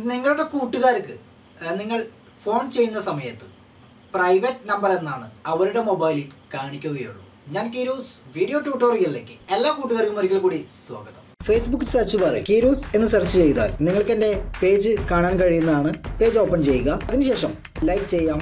നിങ്ങളുടെ കൂട്ടുകാർക്ക് ആ, നിങ്ങൾ ഫോൺ ചെയ്യുന്ന സമയത്ത് പ്രൈവറ്റ് നമ്പർ എന്നാണ് അവരുടെ മൊബൈലിൽ കാണിക്കുകയുള്ളൂ ഞാൻ കീരൂസ് വീഡിയോ ട്യൂട്ടോറിയലിലേക്ക് എല്ലാ കൂട്ടുകാർക്കും ഒരിക്കൽ കൂടി സ്വാഗതം ഫേസ്ബുക്ക് സെർച്ച് ബാറിൽ കീരൂസ് എന്ന് സെർച്ച് ചെയ്താൽ നിങ്ങൾക്ക് എൻ്റെ പേജ് കാണാൻ കഴിയുന്നതാണ് പേജ് ഓപ്പൺ ചെയ്യുക അതിനുശേഷം ലൈക്ക് ചെയ്യാം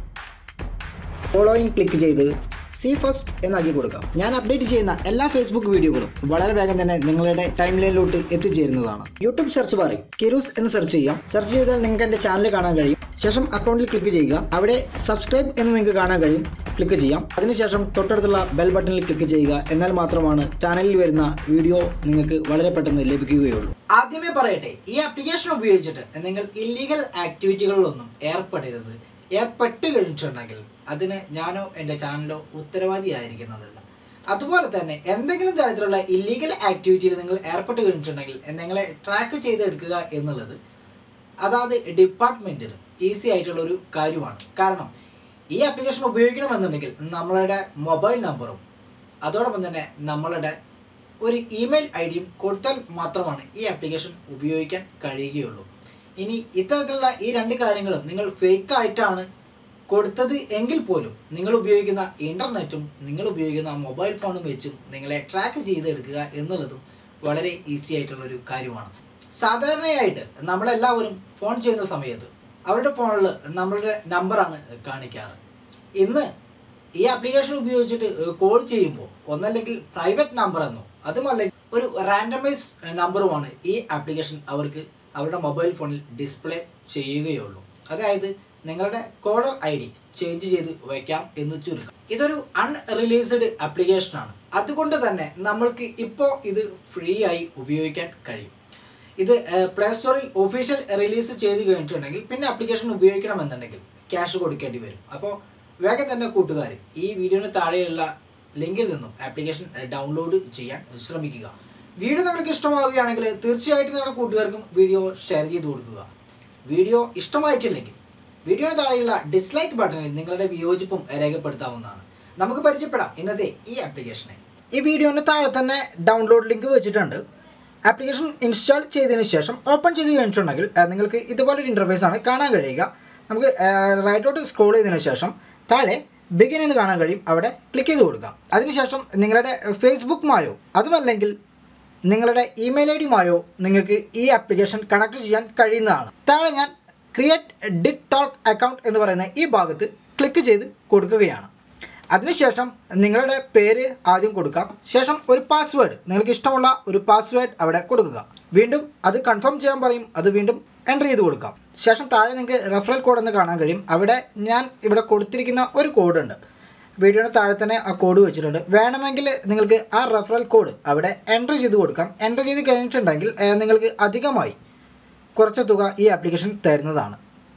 ഫോളോയിങ് ക്ലിക്ക് ചെയ്ത് സി ഫസ്റ്റ് എന്നാക്കി കൊടുക്കാം ഞാൻ അപ്ഡേറ്റ് ചെയ്യുന്ന എല്ലാ ഫേസ്ബുക്ക് വീഡിയോകളും വളരെ വേഗം തന്നെ നിങ്ങളുടെ ടൈം ലൈനിലോട്ട് എത്തിച്ചേരുന്നതാണ് യൂട്യൂബ് സെർച്ച് ബാറിൽ കിരൂസ് എന്ന് സെർച്ച് ചെയ്യാം സെർച്ച് ചെയ്താൽ നിങ്ങൾക്ക് എൻ്റെ ചാനൽ കാണാൻ കഴിയും ശേഷം അക്കൗണ്ടിൽ ക്ലിക്ക് ചെയ്യുക അവിടെ സബ്സ്ക്രൈബ് എന്ന് നിങ്ങൾക്ക് കാണാൻ കഴിയും ക്ലിക്ക് ചെയ്യാം അതിനുശേഷം തൊട്ടടുത്തുള്ള ബെൽ ബട്ടണിൽ ക്ലിക്ക് ചെയ്യുക എന്നാൽ മാത്രമാണ് ചാനലിൽ വരുന്ന വീഡിയോ നിങ്ങൾക്ക് വളരെ പെട്ടെന്ന് ലഭിക്കുകയുള്ളൂ ആദ്യമേ പറയട്ടെ ഈ ആപ്ലിക്കേഷൻ ഉപയോഗിച്ചിട്ട് നിങ്ങൾ ഇല്ലീഗൽ ആക്ടിവിറ്റികളിലൊന്നും ഏർപ്പെടരുത് ഏർപ്പെട്ട് കഴിഞ്ഞിട്ടുണ്ടെങ്കിൽ അതിന് ഞാനോ എൻ്റെ ചാനലോ ഉത്തരവാദിയായിരിക്കുന്നതല്ല അതുപോലെ തന്നെ എന്തെങ്കിലും തരത്തിലുള്ള ഇല്ലീഗൽ ആക്ടിവിറ്റിയിൽ നിങ്ങൾ ഏർപ്പെട്ട് കഴിഞ്ഞിട്ടുണ്ടെങ്കിൽ നിങ്ങളെ ട്രാക്ക് ചെയ്തെടുക്കുക എന്നുള്ളത് അതാത് ഡിപ്പാർട്ട്മെൻറ്റിൽ ഈസി ആയിട്ടുള്ള ഒരു കാര്യമാണ് കാരണം ഈ ആപ്ലിക്കേഷൻ ഉപയോഗിക്കണമെന്നുണ്ടെങ്കിൽ നമ്മളുടെ മൊബൈൽ നമ്പറും അതോടൊപ്പം തന്നെ നമ്മളുടെ ഒരു ഇമെയിൽ ഐ ഡിയും കൊടുത്താൽ മാത്രമാണ് ഈ ആപ്ലിക്കേഷൻ ഉപയോഗിക്കാൻ കഴിയുകയുള്ളൂ ഇനി ഇത്തരത്തിലുള്ള ഈ രണ്ട് കാര്യങ്ങളും നിങ്ങൾ ഫേക്ക് ആയിട്ടാണ് കൊടുത്തത് എങ്കിൽ പോലും നിങ്ങൾ ഉപയോഗിക്കുന്ന ഇൻ്റർനെറ്റും നിങ്ങൾ ഉപയോഗിക്കുന്ന മൊബൈൽ ഫോണും വെച്ചും നിങ്ങളെ ട്രാക്ക് ചെയ്തെടുക്കുക എന്നുള്ളതും വളരെ ഈസി ആയിട്ടുള്ള ഒരു കാര്യമാണ് സാധാരണയായിട്ട് നമ്മളെല്ലാവരും ഫോൺ ചെയ്യുന്ന സമയത്ത് അവരുടെ ഫോണിൽ നമ്മളുടെ നമ്പറാണ് കാണിക്കാറ് ഇന്ന് ഈ ആപ്ലിക്കേഷൻ ഉപയോഗിച്ചിട്ട് കോൾ ചെയ്യുമ്പോൾ ഒന്നല്ലെങ്കിൽ പ്രൈവറ്റ് നമ്പർ എന്നോ അതുമല്ലെങ്കിൽ ഒരു റാൻഡമൈസ് നമ്പറുമാണ് ഈ ആപ്ലിക്കേഷൻ അവർക്ക് അവരുടെ മൊബൈൽ ഫോണിൽ ഡിസ്പ്ലേ ചെയ്യുകയുള്ളൂ അതായത് നിങ്ങളുടെ കോഡർ ഐ ഡി ചേഞ്ച് ചെയ്ത് വയ്ക്കാം എന്ന് ചുരുക്കം ഇതൊരു അൺറിലീസ്ഡ് ആപ്ലിക്കേഷനാണ് അതുകൊണ്ട് തന്നെ നമ്മൾക്ക് ഇപ്പോൾ ഇത് ഫ്രീ ആയി ഉപയോഗിക്കാൻ കഴിയും ഇത് പ്ലേ സ്റ്റോറിൽ ഒഫീഷ്യൽ റിലീസ് ചെയ്ത് കഴിഞ്ഞിട്ടുണ്ടെങ്കിൽ പിന്നെ ആപ്ലിക്കേഷൻ ഉപയോഗിക്കണമെന്നുണ്ടെങ്കിൽ ക്യാഷ് കൊടുക്കേണ്ടി വരും അപ്പോൾ വേഗം തന്നെ കൂട്ടുകാർ ഈ വീഡിയോന് താഴെയുള്ള ലിങ്കിൽ നിന്നും ആപ്ലിക്കേഷൻ ഡൗൺലോഡ് ചെയ്യാൻ ശ്രമിക്കുക വീഡിയോ നിങ്ങൾക്ക് ഇഷ്ടമാവുകയാണെങ്കിൽ തീർച്ചയായിട്ടും നിങ്ങളുടെ കൂട്ടുകാർക്കും വീഡിയോ ഷെയർ ചെയ്ത് കൊടുക്കുക വീഡിയോ ഇഷ്ടമായിട്ടില്ലെങ്കിൽ വീഡിയോന് താഴെയുള്ള ഡിസ്ലൈക്ക് ബട്ടണിൽ നിങ്ങളുടെ വിയോജിപ്പും രേഖപ്പെടുത്താവുന്നതാണ് നമുക്ക് പരിചയപ്പെടാം ഇന്നത്തെ ഈ ആപ്ലിക്കേഷനെ ഈ വീഡിയോന് താഴെ തന്നെ ഡൗൺലോഡ് ലിങ്ക് വെച്ചിട്ടുണ്ട് ആപ്ലിക്കേഷൻ ഇൻസ്റ്റാൾ ചെയ്തതിന് ശേഷം ഓപ്പൺ ചെയ്ത് കഴിഞ്ഞിട്ടുണ്ടെങ്കിൽ ആ, നിങ്ങൾക്ക് ഇതുപോലൊരു ഇൻ്റർഫേസ് ആണ് കാണാൻ കഴിയുക നമുക്ക് റൈറ്റോട്ട് സ്ക്രോൾ ചെയ്തതിന് ശേഷം താഴെ ബിഗിൻ എന്ന് കാണാൻ കഴിയും അവിടെ ക്ലിക്ക് ചെയ്ത് കൊടുക്കാം അതിനുശേഷം നിങ്ങളുടെ ഫേസ്ബുക്കുമായോ അതുമല്ലെങ്കിൽ നിങ്ങളുടെ ഇമെയിൽ ഐ ഡിയുമായോ നിങ്ങൾക്ക് ഈ ആപ്ലിക്കേഷൻ കണക്ട് ചെയ്യാൻ കഴിയുന്നതാണ് താഴെ ഞാൻ ക്രിയേറ്റ് ഡിറ്റ് ടോക്ക് അക്കൗണ്ട് എന്ന് പറയുന്ന ഈ ഭാഗത്ത് ക്ലിക്ക് ചെയ്ത് കൊടുക്കുകയാണ് അതിനുശേഷം നിങ്ങളുടെ പേര് ആദ്യം കൊടുക്കാം ശേഷം ഒരു പാസ്വേഡ് നിങ്ങൾക്ക് ഇഷ്ടമുള്ള ഒരു പാസ്വേഡ് അവിടെ കൊടുക്കുക വീണ്ടും അത് കൺഫേം ചെയ്യാൻ പറയും അത് വീണ്ടും എൻ്റർ ചെയ്ത് കൊടുക്കാം ശേഷം താഴെ നിങ്ങൾക്ക് റെഫറൽ കോഡ് എന്ന് കാണാൻ കഴിയും അവിടെ ഞാൻ ഇവിടെ കൊടുത്തിരിക്കുന്ന ഒരു കോഡ് ഉണ്ട് വീഡിയോയുടെ താഴെ തന്നെ ആ കോഡ് വെച്ചിട്ടുണ്ട് വേണമെങ്കിൽ നിങ്ങൾക്ക് ആ റെഫറൽ കോഡ് അവിടെ എൻ്റർ ചെയ്ത് കൊടുക്കാം എൻ്റർ ചെയ്ത് കഴിഞ്ഞിട്ടുണ്ടെങ്കിൽ ഏഹ്, നിങ്ങൾക്ക് അധികമായി കുറച്ച് തുക ഈ ആപ്ലിക്കേഷൻ തരുന്നതാണ്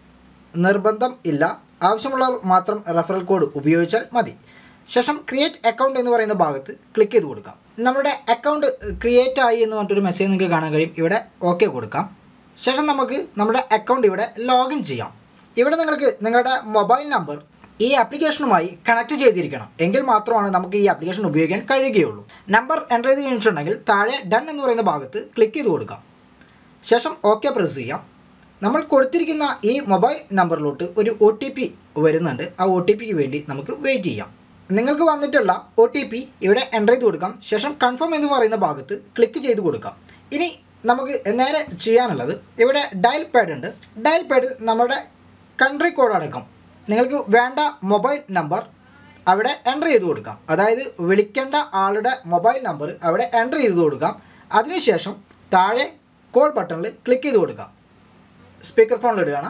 നിർബന്ധം ഇല്ല ആവശ്യമുള്ളവർ മാത്രം റെഫറൽ കോഡ് ഉപയോഗിച്ചാൽ മതി ശേഷം ക്രിയേറ്റ് അക്കൗണ്ട് എന്ന് പറയുന്ന ഭാഗത്ത് ക്ലിക്ക് ചെയ്ത് കൊടുക്കാം നമ്മുടെ അക്കൗണ്ട് ക്രിയേറ്റ് ആയി എന്ന് പറഞ്ഞിട്ടൊരു മെസ്സേജ് നിങ്ങൾക്ക് കാണാൻ കഴിയും ഇവിടെ ഓക്കെ കൊടുക്കാം ശേഷം നമുക്ക് നമ്മുടെ അക്കൗണ്ട് ഇവിടെ ലോഗിൻ ചെയ്യാം ഇവിടെ നിങ്ങൾക്ക് നിങ്ങളുടെ മൊബൈൽ നമ്പർ ഈ ആപ്ലിക്കേഷനുമായി കണക്ട് ചെയ്തിരിക്കണം എങ്കിൽ മാത്രമാണ് നമുക്ക് ഈ ആപ്ലിക്കേഷൻ ഉപയോഗിക്കാൻ കഴിയുകയുള്ളൂ നമ്പർ എൻ്റർ ചെയ്ത് കഴിഞ്ഞിട്ടുണ്ടെങ്കിൽ താഴെ ഡൺ എന്ന് പറയുന്ന ഭാഗത്ത് ക്ലിക്ക് ചെയ്ത് കൊടുക്കാം ശേഷം ഓക്കെ പ്രസ് ചെയ്യാം നമ്മൾ കൊടുത്തിരിക്കുന്ന ഈ മൊബൈൽ നമ്പറിലോട്ട് ഒരു ഒ ടി പി വരുന്നുണ്ട് ആ ഒ ടി പിക്ക് വേണ്ടി നമുക്ക് വെയിറ്റ് ചെയ്യാം നിങ്ങൾക്ക് വന്നിട്ടുള്ള ഒ ടി പി ഇവിടെ എൻ്റർ ചെയ്ത് കൊടുക്കാം ശേഷം കൺഫേം എന്ന് പറയുന്ന ഭാഗത്ത് ക്ലിക്ക് ചെയ്ത് കൊടുക്കാം ഇനി നമുക്ക് നേരെ ചെയ്യാനുള്ളത് ഇവിടെ ഡയൽ പാഡ് ഉണ്ട് ഡയൽ പാഡിൽ നമ്മുടെ കൺട്രി കോഡ് അടക്കം നിങ്ങൾക്ക് വേണ്ട മൊബൈൽ നമ്പർ അവിടെ എൻ്റർ ചെയ്ത് കൊടുക്കാം അതായത് വിളിക്കേണ്ട ആളുടെ മൊബൈൽ നമ്പർ അവിടെ എൻ്റർ ചെയ്ത് കൊടുക്കാം അതിനുശേഷം താഴെ കോൾ ബട്ടണിൽ ക്ലിക്ക് ചെയ്ത് കൊടുക്കാം സ്പീക്കർ ഫോണിൽ ഇടുകയാണ്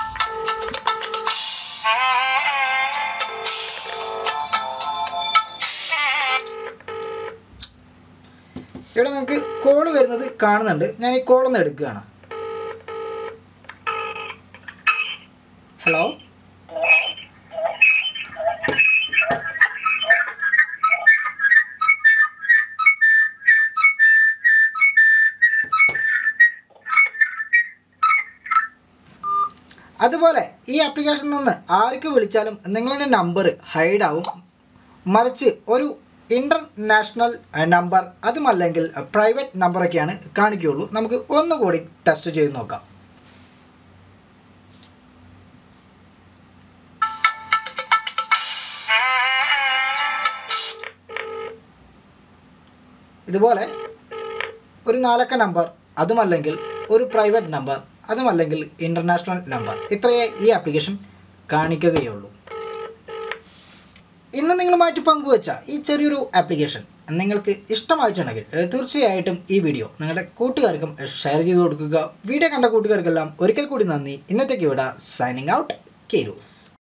ഇവിടെ നിങ്ങൾക്ക് കോൾ വരുന്നത് കാണുന്നുണ്ട് ഞാൻ ഈ കോൾ ഒന്ന് എടുക്കുകയാണ് ഹലോ അതുപോലെ ഈ ആപ്ലിക്കേഷനിൽ നിന്ന് ആർക്ക് വിളിച്ചാലും നിങ്ങളുടെ നമ്പർ ഹൈഡ് ആവും മറിച്ച് ഒരു ഇൻ്റർനാഷണൽ നമ്പർ അതുമല്ലെങ്കിൽ പ്രൈവറ്റ് നമ്പറൊക്കെയാണ് കാണിക്കുകയുള്ളൂ നമുക്ക് ഒന്നുകൂടി ടെസ്റ്റ് ചെയ്ത് നോക്കാം ഇതുപോലെ ഒരു നാലക്ക നമ്പർ അതുമല്ലെങ്കിൽ ഒരു പ്രൈവറ്റ് നമ്പർ അതുമല്ലെങ്കിൽ ഇൻ്റർനാഷണൽ നമ്പർ ഇത്രയേ ഈ ആപ്ലിക്കേഷൻ കാണിക്കുകയുള്ളൂ ഇന്ന് നിങ്ങളുമായിട്ട് പങ്കുവച്ച ഈ ചെറിയൊരു ആപ്ലിക്കേഷൻ നിങ്ങൾക്ക് ഇഷ്ടമായിട്ടുണ്ടെങ്കിൽ ഏഹ്, തീർച്ചയായിട്ടും ഈ വീഡിയോ നിങ്ങളുടെ കൂട്ടുകാർക്കും ഷെയർ ചെയ്ത് കൊടുക്കുക വീഡിയോ കണ്ട കൂട്ടുകാർക്കെല്ലാം ഒരിക്കൽ കൂടി നന്ദി ഇന്നത്തേക്ക് ഇവിടെ സൈനിങ് ഔട്ട് കേരൂസ്